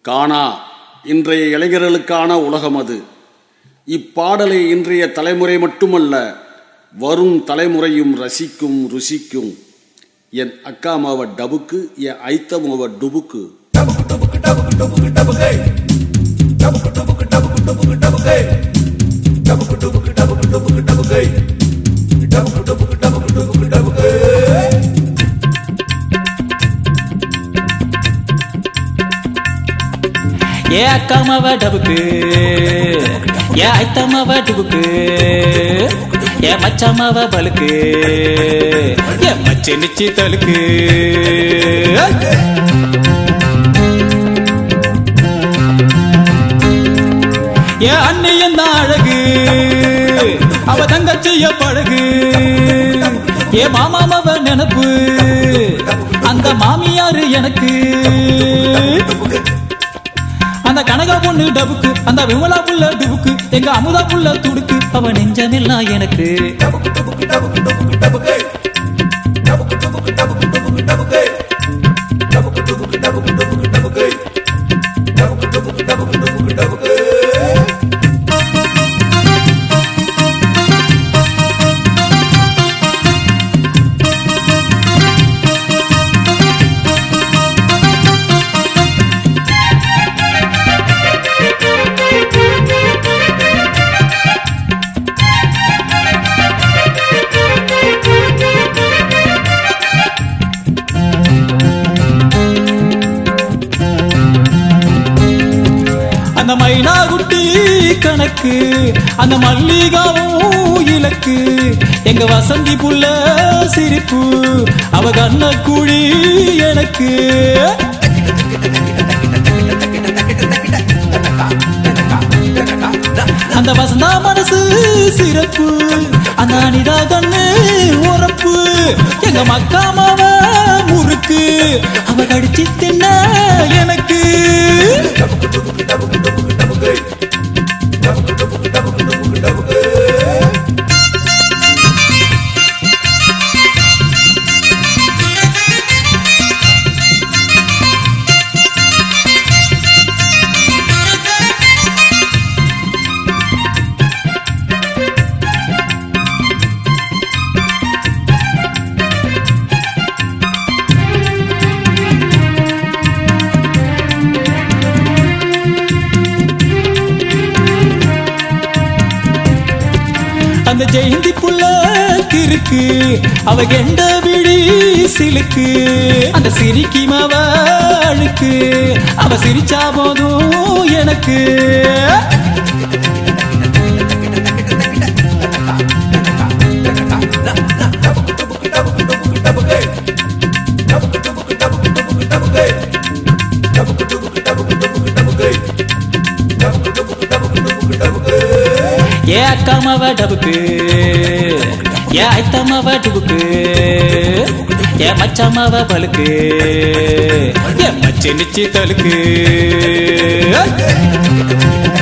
காணா இன்றைய இளைஞர்களுக்கான உலகம் அது இப்பாடலை இன்றைய தலைமுறை மட்டுமல்ல வரும் தலைமுறையும் ரசிக்கும் ருசிக்கும் என் அக்கா மாவ டபுக்கு என் ஐத்த மாவ டுபுக்கு ஏ அக்காமாவ டபுக்கு ஏ ஐத்தம்மாவ டுபுக்கு ஏ மச்சாமாவ பலுக்கு ஏ மச்ச நிச்சி தலுக்கு ஏ அண்ணியன் தான் அழகு அவ தங்கச்சிய பழகு ஏ மாமாமவ நினப்பு அந்த மாமியாரு எனக்கு அந்த கனகா பொண்ணு டபுக்கு அந்த விமலா புள்ள டுபுக்கு எங்க அமுதா புள்ள துடுக்கு அவ நெஞ்சமெல்லாம் எனக்கு அந்த மைனா குட்டி கணக்கு அந்த மல்லிகாவும் இலக்கு எங்க வசந்தி புள்ள சிரிப்பு அவ கண்ண குழி எனக்கு அந்த வசந்தா மனசு சிறப்பு அந்த அனிதா கண்ணு உறப்பு எங்க மக்காமாவ முறுக்கு அவ கடிச்சு தின்ன எனக்கு அந்த ஜெயந்தி புள்ள கிறுக்கு அவ கெண்ட விழி சிலுக்கு அந்த சிரிக்கி மவ அழுக்கு அவ சிரிச்சா போதும் எனக்கு ஏ அக்காமாவ டபுக்கு ஏ ஐத்தம்மாவ டுபுக்கு ஏ மச்சாமாவ பலுக்கு ஏ மச்ச நிச்சி தலுக்கு